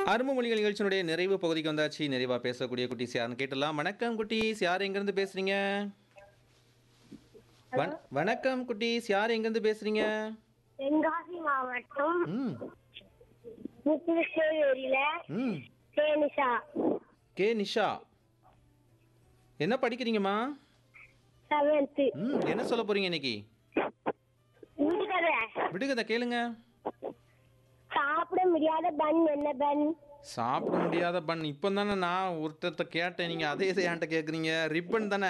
அரும்பு மொழிகள் நிகழ்ச்சியினுடைய நிறைவு பகுதிக்கு வந்தாச்சு நிறைவா பேசக்கூடிய குட்டீஸ் யாருன்னு கேட்டலாம் வணக்கம் குட்டீஸ் யார் எங்கிருந்து பேசுறீங்க வண- வணக்கம் குட்டீஸ் யார் எங்கிருந்து பேசுறீங்க தென்காசி மாவட்டம் ம் முத்துகிருஷ்ணகிரியில ம் தேனிஷா கே நிஷா என்ன படிக்கிறீங்கம்மா செவன்த் ம் என்ன சொல்ல போறீங்க இன்னைக்கு விடுகதை விடுகதை கேளுங்க சாப்பிட முடியாத பன் என்ன பன் சாப்பிட முடியாத பன் இப்போ தானே நான் ஒருத்தர்கிட்ட கேட்டேன் நீங்கள் அதே இதை என்கிட்ட கேட்குறீங்க ரிப்பன் தானே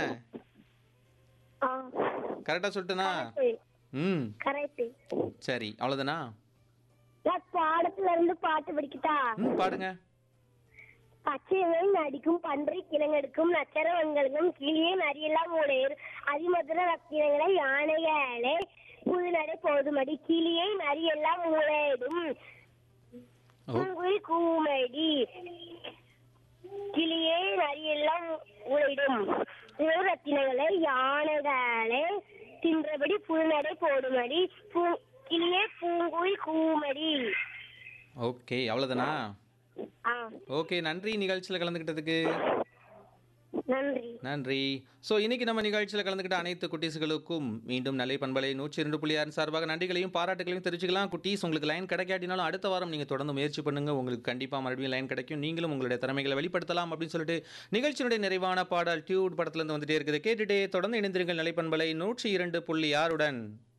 கரெக்டாக சொல்லிட்டேனா ம் கரெக்ட் சரி அவ்வளோதானா நான் பாடத்துல இருந்து பாட்டு படிக்கிட்டா ம் பாடுங்க பச்சையவன் நடிக்கும் பன்றி கிழங்கெடுக்கும் நச்சரவங்களுக்கும் கிளியே நரியெல்லாம் மூளையர் அதிமதுர ரத்தினங்களை யானைகளே புதுநடை போதுமடி கிளியை நரியெல்லாம் மூளையிடும் ஓ பூங்குழி கூமடி கிளியே நரியெல்லாம் உழைடும் ரத்தினங்களை யானைகளே தின்றபடி புதுநடை போடுமடி பூ கிளியே பூங்குழி கூமடி ஓகே அவ்வளோதானா ஆ ஓகே நன்றி நிகழ்ச்சியில் கலந்துக்கிட்டதுக்கு நன்றி நன்றி ஸோ இன்னைக்கு நம்ம நிகழ்ச்சியில் கலந்துக்கிட்ட அனைத்து குட்டீஸ்களுக்கும் மீண்டும் நிலை பண்பலை நூற்றி இரண்டு புள்ளி ஆறு சார்பாக நன்றிகளையும் பாராட்டுகளையும் தெரிஞ்சுக்கலாம் குட்டீஸ் உங்களுக்கு லைன் கிடைக்காட்டினாலும் அடுத்த வாரம் நீங்கள் தொடர்ந்து முயற்சி பண்ணுங்க உங்களுக்கு கண்டிப்பாக மறுபடியும் லைன் கிடைக்கும் நீங்களும் உங்களுடைய திறமைகளை வெளிப்படுத்தலாம் அப்படின்னு சொல்லிட்டு நிகழ்ச்சியினுடைய நிறைவான பாடல் டியூட் படத்துலேருந்து வந்துட்டே இருக்குது கேட்டுட்டே தொடர்ந்து இணைந்திருங்கள் நிலை பண்பலை நூற்றி இரண்டு புள்ளி ஆறுடன்